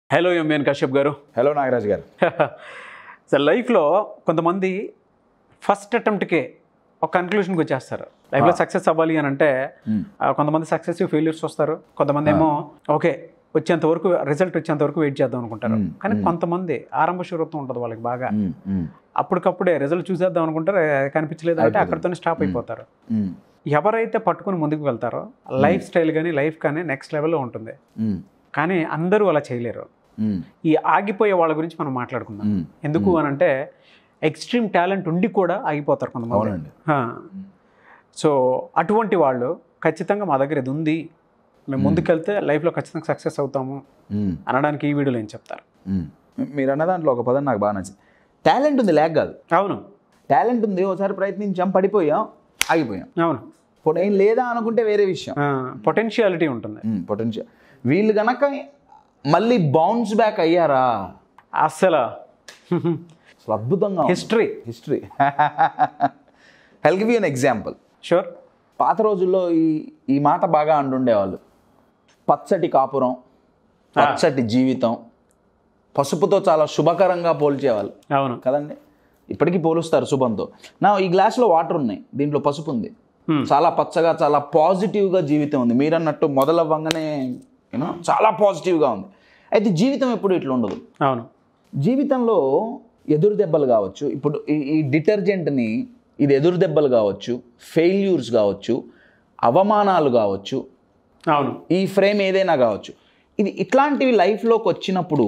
Hello MN Kashyap గారు hello Nagaraj గారు so లైఫ్లో కొంతమంది ఫస్ట్ అటెంప్ట్కే ఒక కన్క్లూషన్కి వచ్చేస్తారు లైఫ్లో సక్సెస్ అవ్వాలి అని అంటే ఆ, కొంతమంది సక్సెసివ్ ఫెయిల్యూర్స్ వస్తారు కొంతమంది ఏమో ఓకే వచ్చేంత వరకు రిజల్ట్ వచ్చేంత వరకు వెయిట్ చేద్దాం అనుకుంటారు మ్మ్. కానీ మ్మ్. కొంతమంది ఆరంభ శూరత్వం ఉంటుంది వాళ్ళకి బాగా మ్మ్, మ్మ్, అప్పటికప్పుడే రిజల్ట్ చూసేద్దాం అనుకుంటారు ఏ, కనిపించలేదు అంటే అయిపోతుంది. అక్కడితోనే స్టాప్ మ్మ్. అయిపోతారు మ్మ్, ఎవరైతే పట్టుకుని ముందుకు వెళ్తారో లైఫ్ స్టైల్ కానీ లైఫ్ కానీ నెక్స్ట్ లెవెల్లో ఉంటుంది మ్మ్, కానీ అందరూ అలా చేయలేరు మ్మ్, ఈ ఆగిపోయే వాళ్ళ గురించి మనం మాట్లాడుకుందాం మ్మ్. ఎందుకు అని అంటే ఎక్స్ట్రీమ్ టాలెంట్ ఉండి కూడా ఆగిపోతారు కొంతమంది అవునండి హా. సో అటువంటి వాళ్ళు ఖచ్చితంగా మా దగ్గర ఇది ఉంది మేము ముందుకెళ్తే లైఫ్లో ఖచ్చితంగా సక్సెస్ అవుతాము మ్మ్, అనడానికి ఈ వీడియోలో ఏం చెప్తారు మ్మ్. మీరు అన్న దాంట్లో ఒక పదం నాకు బాగా నచ్చింది టాలెంట్ ఉంది లేక కాదు అవును టాలెంట్ ఉంది ఒకసారి ప్రయత్నించాం పడిపోయాం ఆగిపోయాం అవును ఇప్పుడు ఏం లేదా అనుకుంటే వేరే విషయం పొటెన్షియాలిటీ ఉంటుంది పొటెన్షియల్ వీళ్ళు గనక మళ్ళీ బౌన్స్ బ్యాక్ అయ్యారా అస్సలు అసలు అద్భుతంగా history history he'll give an example sure పాత రోజుల్లో ఈ ఈ మాట బాగా అంటుండేవాళ్ళు పచ్చటి కాపురం పచ్చటి జీవితం పసుపుతో చాలా శుభకరంగా పోల్చేవాళ్ళు అవును కదండి ఇప్పటికీ పోలుస్తారు శుభంతో నా ఈ గ్లాస్లో వాటర్ ఉన్నాయి దీంట్లో పసుపు ఉంది Hmm. చాలా పచ్చగా చాలా పాజిటివ్గా జీవితం ఉంది మీరన్నట్టు మొదలవ్వంగానే యూనో చాలా పాజిటివ్గా ఉంది అయితే జీవితం ఎప్పుడు ఇట్లా ఉండదు అవును జీవితంలో ఎదురు దెబ్బలు కావచ్చు ఇప్పుడు ఈ ఈ డిటర్జెంట్ని ఇది ఎదురు దెబ్బలు కావచ్చు ఫెయిల్యూర్స్ కావచ్చు అవమానాలు కావచ్చు అవును ఈ ఫ్రేమ్ ఏదైనా కావచ్చు ఇది ఇట్లాంటివి లైఫ్లోకి వచ్చినప్పుడు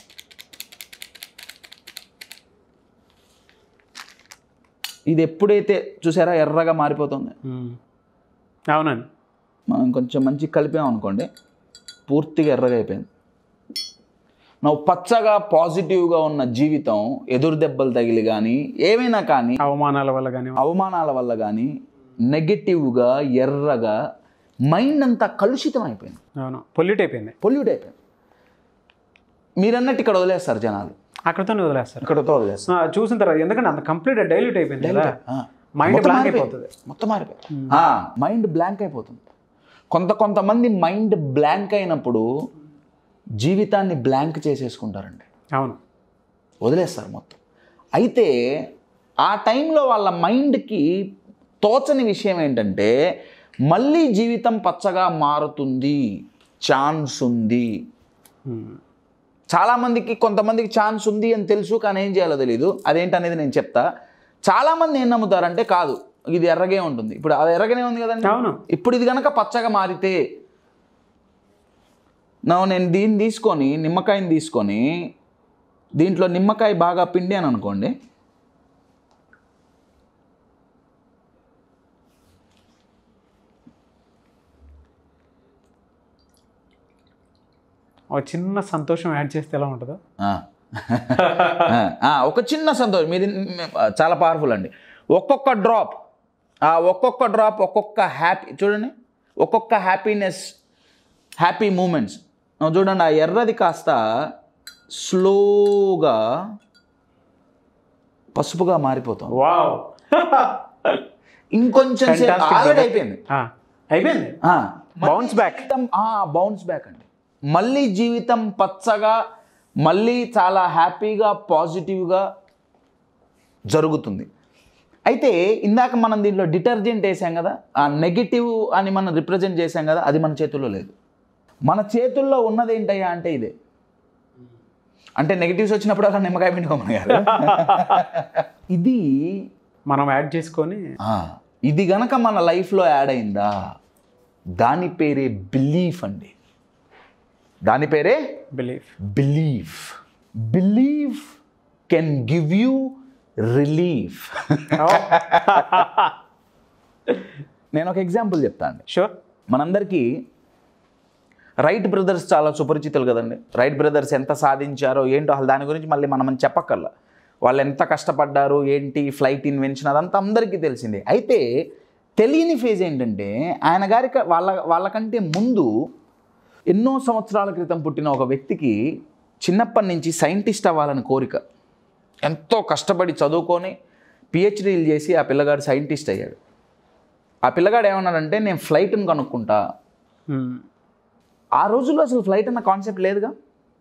ఇది ఎప్పుడైతే చూసారా ఎర్రగా మారిపోతుంది మ్మ్. అవునండి మనం కొంచెం మంచి కలిపాం అనుకోండి పూర్తిగా ఎర్రగా అయిపోయింది నువ్వు పచ్చగా పాజిటివ్గా ఉన్న జీవితం ఎదురు దెబ్బలు తగిలి కానీ ఏమైనా కానీ అవమానాల వల్ల కానీ అవమానాల వల్ల కానీ నెగటివ్గా ఎర్రగా మైండ్ అంతా కలుషితం అయిపోయింది అవును పొల్యూట్ అయిపోయింది పొల్యూట్ అయిపోయింది మీరన్నట్టు ఇక్కడ వదిలేస్తారు జనాలు అక్కడితోనే వదిలేస్తారు ఇక్కడతో వదిలేస్తారు ఆ, చూసిన తర్వాత ఎందుకంటే అంత కంప్లీట్ డైల్యూట్ అయిపోయింది కదా ఆ. మైండ్ మొత్తం బ్లాంక్ మారిపోయింది. అయిపోతుంది మొత్తం మారిపోయింది మైండ్ బ్లాంక్ అయిపోతుంది కొంత కొంతమంది మైండ్ బ్లాంక్ అయినప్పుడు జీవితాన్ని బ్లాంక్ చేసేసుకుంటారండి అవును వదిలేస్తారు మొత్తం అయితే ఆ టైంలో వాళ్ళ మైండ్కి తోచని విషయం ఏంటంటే మళ్ళీ జీవితం పచ్చగా మారుతుంది ఛాన్స్ ఉంది మ్మ్. చాలామందికి కొంతమందికి ఛాన్స్ ఉంది అని తెలుసు కానీ ఏం చేయాలో తెలియదు అదేంటనేది నేను చెప్తా చాలామంది ఏం నమ్ముతారంటే కాదు ఇది ఎర్రగే ఉంటుంది ఇప్పుడు అది ఎర్రగానే ఉంది కదండి అవును ఇప్పుడు ఇది కనుక పచ్చగా మారితే నా నేను దీన్ని తీసుకొని నిమ్మకాయని తీసుకొని దీంట్లో నిమ్మకాయ బాగా పిండి అని అనుకోండి ఒక చిన్న సంతోషం యాడ్ చేస్తే ఎలా ఉంటుందో ఆ. ఆ, ఆ, ఒక చిన్న సంతోషం మీరు చాలా పవర్ఫుల్ అండి ఒక్కొక్క డ్రాప్ ఆ ఒక్కొక్క డ్రాప్ ఒక్కొక్క హ్యాపీ చూడండి ఒక్కొక్క హ్యాపీనెస్ హ్యాపీ మూమెంట్స్ చూడండి ఆ ఎర్రది కాస్త స్లోగా పసుపుగా మారిపోతాం వావ్ ఇంకొంచెం సేపు Fantastic, ఆల్రెడీ brother. అయిపోయింది అయిపోయింది Bounce back. బౌన్స్ బ్యాక్ అండి మళ్ళీ జీవితం పచ్చగా మళ్ళీ చాలా హ్యాపీగా పాజిటివ్గా జరుగుతుంది అయితే ఇందాక మనం దీంట్లో డిటర్జెంట్ వేసాం కదా ఆ నెగిటివ్ అని మనం రిప్రజెంట్ చేసాం కదా అది మన చేతుల్లో లేదు మన చేతుల్లో ఉన్నది ఏంటయ్యా అంటే ఇదే అంటే నెగిటివ్స్ వచ్చినప్పుడు అలా నిమ్మకాయ పిండుకోమని గారు ఇది మనం యాడ్ చేసుకొని ఆ, ఇది గనక మన లైఫ్లో యాడ్ అయిందా దాని పేరే బిలీఫ్ అండి దాని పేరే belief belief belief can give you relief నేను ఒక ఎగ్జాంపుల్ చెప్తా అండి షూర్ మనందరికీ రైట్ బ్రదర్స్ చాలా సుపరిచితులు కదండి రైట్ బ్రదర్స్ ఎంత సాధించారో ఏంటో అసలు దాని గురించి మళ్ళీ మనం చెప్పక్కర్లా వాళ్ళు ఎంత కష్టపడ్డారు ఏంటి ఫ్లైట్ ఇన్వెన్షన్ అదంతా అందరికీ తెలిసిందే అయితే తెలియని ఫేజ్ ఏంటంటే ఆయన గారి క- వాళ్ళ వాళ్ళకంటే ముందు ఎన్నో సంవత్సరాల క్రితం పుట్టిన ఒక వ్యక్తికి చిన్నప్పటి నుంచి సైంటిస్ట్ అవ్వాలని కోరిక ఎంతో కష్టపడి చదువుకొని పిహెచ్డీలు చేసి ఆ పిల్లగాడు సైంటిస్ట్ అయ్యాడు ఆ పిల్లగాడు ఏమన్నాడంటే నేను ఫ్లైట్ని కనుక్కుంటా ఆ రోజుల్లో అసలు ఫ్లైట్ అన్న కాన్సెప్ట్ లేదుగా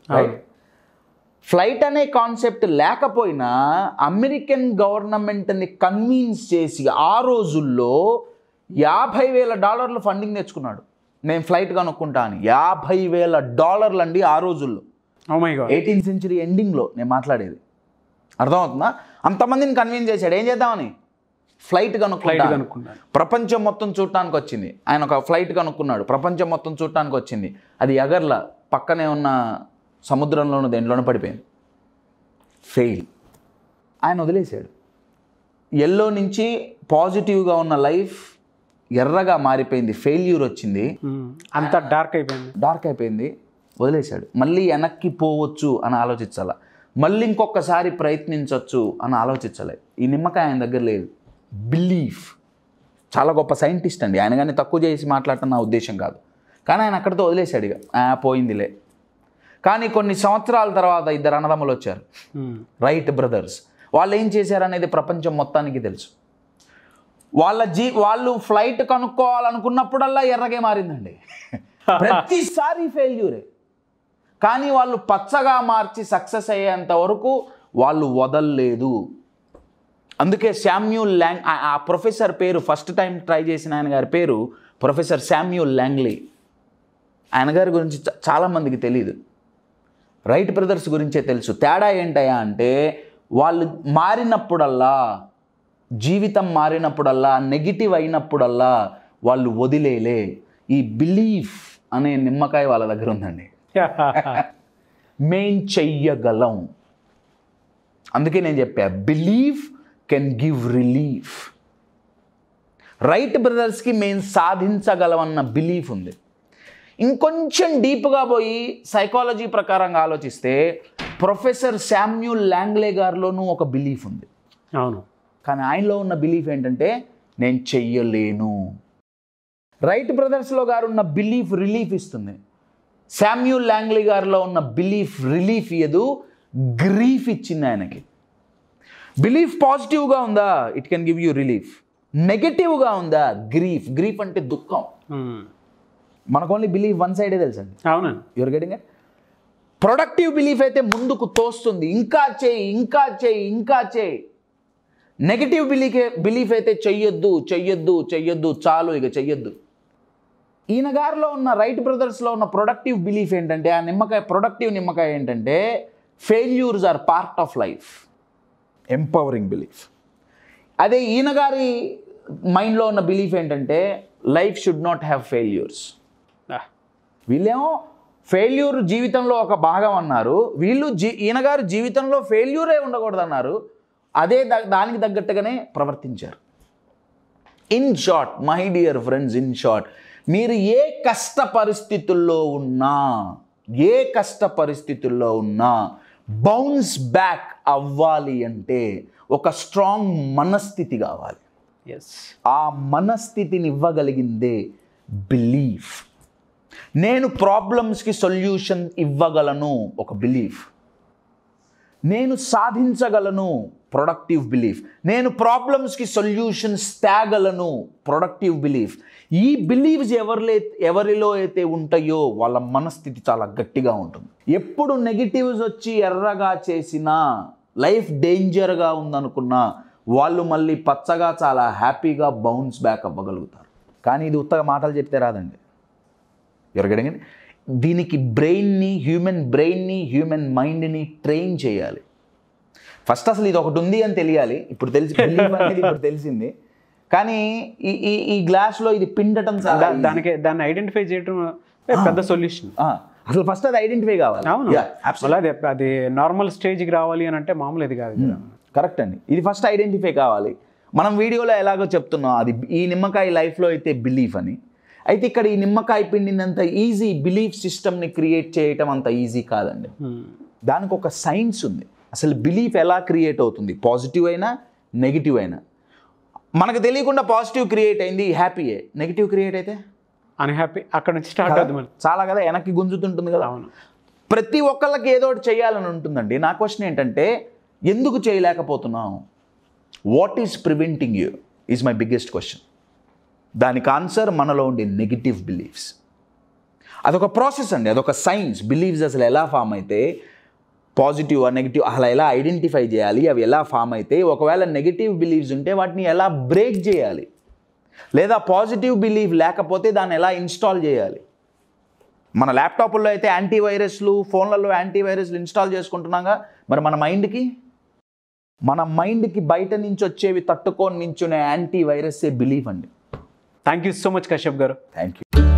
రైట్ ఫ్లైట్ అనే కాన్సెప్ట్ లేకపోయినా అమెరికన్ గవర్నమెంట్ని కన్విన్స్ చేసి ఆ రోజుల్లో యాభై వేల డాలర్లు ఫండింగ్ తెచ్చుకున్నాడు నేను ఫ్లైట్ కనుక్కుంటా అని యాభై వేల డాలర్లు అండి ఆ రోజుల్లో oh my god eighteenth century ఎండింగ్లో నేను మాట్లాడేది అర్థమవుతుందా అంతమందిని కన్విన్స్ చేశాడు ఏం చేద్దామని ఫ్లైట్ ఫ్లైట్ కనుక్కుంటా కనుక్కున్నాను ప్రపంచం మొత్తం చూడటానికి వచ్చింది ఆయన ఒక ఫ్లైట్ కనుక్కున్నాడు ప్రపంచం మొత్తం చూడటానికి వచ్చింది అది ఎగర్ల పక్కనే ఉన్న సముద్రంలోనూ దేంట్లోనూ పడిపోయింది ఫెయిల్ ఆయన వదిలేశాడు ఎల్లో నుంచి పాజిటివ్గా ఉన్న లైఫ్ ఎర్రగా మారిపోయింది ఫెయిల్యూర్ వచ్చింది ఉమ్, అంతా డార్క్ అయిపోయింది డార్క్ అయిపోయింది వదిలేశాడు మళ్ళీ వెనక్కి పోవచ్చు అని ఆలోచించాల మళ్ళీ ఇంకొకసారి ప్రయత్నించవచ్చు అని ఆలోచించలే ఈ నిమ్మకాయ ఆయన దగ్గర లేదు బిలీఫ్ చాలా గొప్ప సైంటిస్ట్ అండి ఆయన కానీ తక్కువ చేసి మాట్లాడటం నా ఉద్దేశం కాదు కానీ ఆయన అక్కడితో వదిలేశాడు ఇక "ఆ, పోయిందిలే కానీ కొన్ని సంవత్సరాల తర్వాత ఇద్దరు అన్నదమ్ములు వచ్చారు ఉమ్, రైట్ బ్రదర్స్ వాళ్ళు ఏం చేశారనేది ప్రపంచం మొత్తానికి తెలుసు వాళ్ళ జీ వాళ్ళు ఫ్లైట్ కనుక్కోవాలనుకున్నప్పుడల్లా ఎర్రగే మారిందండి ప్రతిసారి ఫెయిల్యూరే కానీ వాళ్ళు పచ్చగా మార్చి సక్సెస్ అయ్యేంత వరకు వాళ్ళు వదల్లేదు అందుకే శామ్యూల్ ల్యాంగ్ ఆ- ఆ ప్రొఫెసర్ పేరు ఫస్ట్ టైం ట్రై చేసిన ఆయన గారి పేరు ప్రొఫెసర్ శామ్యూల్ ల్యాంగ్లీ ఆయన గారి గురించి చ- చాలామందికి తెలియదు రైట్ బ్రదర్స్ గురించే తెలుసు తేడా ఏంటయ్యా అంటే వాళ్ళు మారినప్పుడల్లా జీవితం మారినప్పుడల్లా నెగిటివ్ అయినప్పుడల్లా వాళ్ళు వదిలేలే ఈ బిలీఫ్ అనే నిమ్మకాయ వాళ్ళ దగ్గర ఉందండి మేం చెయ్యగలం అందుకే నేను చెప్పా believe can give relief Wright బ్రదర్స్కి మేము సాధించగలమన్న బిలీఫ్ ఉంది ఇంకొంచెం డీప్గా పోయి సైకాలజీ ప్రకారంగా ఆలోచిస్తే ప్రొఫెసర్ శామ్యూల్ ల్యాంగ్లే గారిలోనూ ఒక బిలీఫ్ ఉంది అవును కానీ ఆయనలో ఉన్న బిలీఫ్ ఏంటంటే నేను చెయ్యలేను రైట్ బ్రదర్స్లో గారు ఉన్న బిలీఫ్ రిలీఫ్ ఇస్తుంది శామ్యూల్ ల్యాంగ్లీ గారిలో ఉన్న బిలీఫ్ రిలీఫ్ ఇయ్యదు గ్రీఫ్ ఇచ్చింది ఆయనకి బిలీఫ్ పాజిటివ్గా ఉందా it can give you relief నెగటివ్గా ఉందా గ్రీఫ్ గ్రీఫ్ అంటే దుఃఖం ఉమ్, మనకు ఓన్లీ బిలీఫ్ వన్ సైడే తెలుసండి అవునండి you're getting it productive belief అయితే ముందుకు తోస్తుంది ఇంకా చేయి ఇంకా చేయి ఇంకా చేయి నెగిటివ్ బిలీఫ్ బిలీఫ్ అయితే చెయ్యొద్దు చెయ్యొద్దు చెయ్యొద్దు చాలు ఇక చెయ్యొద్దు ఈయన గారిలో ఉన్న రైట్ బ్రదర్స్లో ఉన్న ప్రొడక్టివ్ బిలీఫ్ ఏంటంటే ఆ నిమ్మకాయ ప్రొడక్టివ్ నిమ్మకాయ ఏంటంటే failures are part of life empowering belief అదే ఈయన గారి మైండ్లో ఉన్న బిలీఫ్ ఏంటంటే life should not have failures ఆ, వీళ్ళేమో ఫెయిల్యూర్ జీవితంలో ఒక భాగం అన్నారు వీళ్ళు జీ ఈయన గారు జీవితంలో ఫెయిల్యూరే ఉండకూడదు అన్నారు అదే దా- దానికి తగ్గట్టుగానే ప్రవర్తించారు in short my dear friends in short మీరు ఏ కష్ట పరిస్థితుల్లో ఉన్నా ఏ కష్ట పరిస్థితుల్లో ఉన్నా బౌన్స్ బ్యాక్ అవ్వాలి అంటే ఒక స్ట్రాంగ్ మనస్థితి కావాలి ఎస్ ఆ మనస్థితిని ఇవ్వగలిగిందే బిలీఫ్ నేను ప్రాబ్లమ్స్కి సొల్యూషన్ ఇవ్వగలను ఒక బిలీఫ్ నేను సాధించగలను ప్రొడక్టివ్ బిలీఫ్ నేను ప్రాబ్లమ్స్కి సొల్యూషన్స్ తేగలను ప్రొడక్టివ్ బిలీఫ్ ఈ బిలీవ్స్ ఎవరిలో ఎవరిలో అయితే ఉంటాయో వాళ్ళ మనస్థితి చాలా గట్టిగా ఉంటుంది ఎప్పుడు నెగిటివ్స్ వచ్చి ఎర్రగా చేసినా లైఫ్ డేంజర్గా ఉందనుకున్నా వాళ్ళు మళ్ళీ పచ్చగా చాలా హ్యాపీగా బౌన్స్ బ్యాక్ అవ్వగలుగుతారు కానీ ఇది ఉత్తగా మాటలు చెప్తే రాదండి ఎరగడం దీనికి బ్రెయిన్ని హ్యూమన్ బ్రెయిన్ని హ్యూమన్ మైండ్ని ట్రైన్ చేయాలి ఫస్ట్ అసలు ఇది ఒకటి ఉంది అని తెలియాలి ఇప్పుడు తెలిసి belief అనేది ఇప్పుడు తెలిసింది కానీ ఈ ఈ ఈ గ్లాస్లో ఇది పిండటం చాలా దా- దానికి దాన్ని ఐడెంటిఫై చేయడం ఏ పెద్ద సొల్యూషన్ ఆ, అసలు ఫస్ట్ అది ఐడెంటిఫై కావాలి అవును Yeah, అసలు అది అది నార్మల్ స్టేజ్కి రావాలి అని అంటే మామూలు ఇది కాదు కదా. కరెక్ట్ అండి ఇది ఫస్ట్ ఐడెంటిఫై కావాలి మనం వీడియోలో ఎలాగో చెప్తున్నాం అది ఈ నిమ్మకాయ లైఫ్లో అయితే బిలీఫ్ అని అయితే ఇక్కడ ఈ నిమ్మకాయ పిండినంత ఈజీ బిలీఫ్ సిస్టమ్ని క్రియేట్ చేయటం అంత ఈజీ కాదండి ఉమ్, దానికి ఒక సైన్స్ ఉంది అసలు బిలీఫ్ ఎలా క్రియేట్ అవుతుంది పాజిటివ్ అయినా నెగిటివ్ అయినా మనకు తెలియకుండా పాజిటివ్ క్రియేట్ అయింది హ్యాపీయే నెగిటివ్ క్రియేట్ అయితే అన్హ్యాపీ అక్కడ నుంచి స్టార్ట్ అవుతుంది మరి చాలా కదా వెనక్కి గుంజుతుంటుంది కదా అవును ప్రతి ఒక్కళ్ళకి ఏదో ఒకటి చేయాలని ఉంటుందండి నా క్వశ్చన్ ఏంటంటే ఎందుకు చేయలేకపోతున్నాం what is preventing you is my biggest question దానికి ఆన్సర్ మనలో ఉండే నెగిటివ్ బిలీఫ్స్ అదొక ప్రాసెస్ అండి అదొక సైన్స్ బిలీవ్స్ అసలు ఎలా ఫామ్ అయితే పాజిటివ్ నెగిటివ్ అలా ఎలా ఐడెంటిఫై చేయాలి అవి ఎలా ఫామ్ అయితే ఒకవేళ నెగిటివ్ బిలీవ్స్ ఉంటే వాటిని ఎలా బ్రేక్ చేయాలి లేదా పాజిటివ్ బిలీవ్ లేకపోతే దాన్ని ఎలా ఇన్స్టాల్ చేయాలి మన ల్యాప్టాప్లో అయితే యాంటీవైరస్లు ఫోన్లలో యాంటీవైరస్లు ఇన్స్టాల్ చేసుకుంటున్నాగా మరి మన మైండ్కి మన మైండ్కి బయట నుంచి వచ్చేవి తట్టుకొని నించునే యాంటీవైరస్సే బిలీవ్ అండి thank you so much Kashyap గారు థ్యాంక్ యూ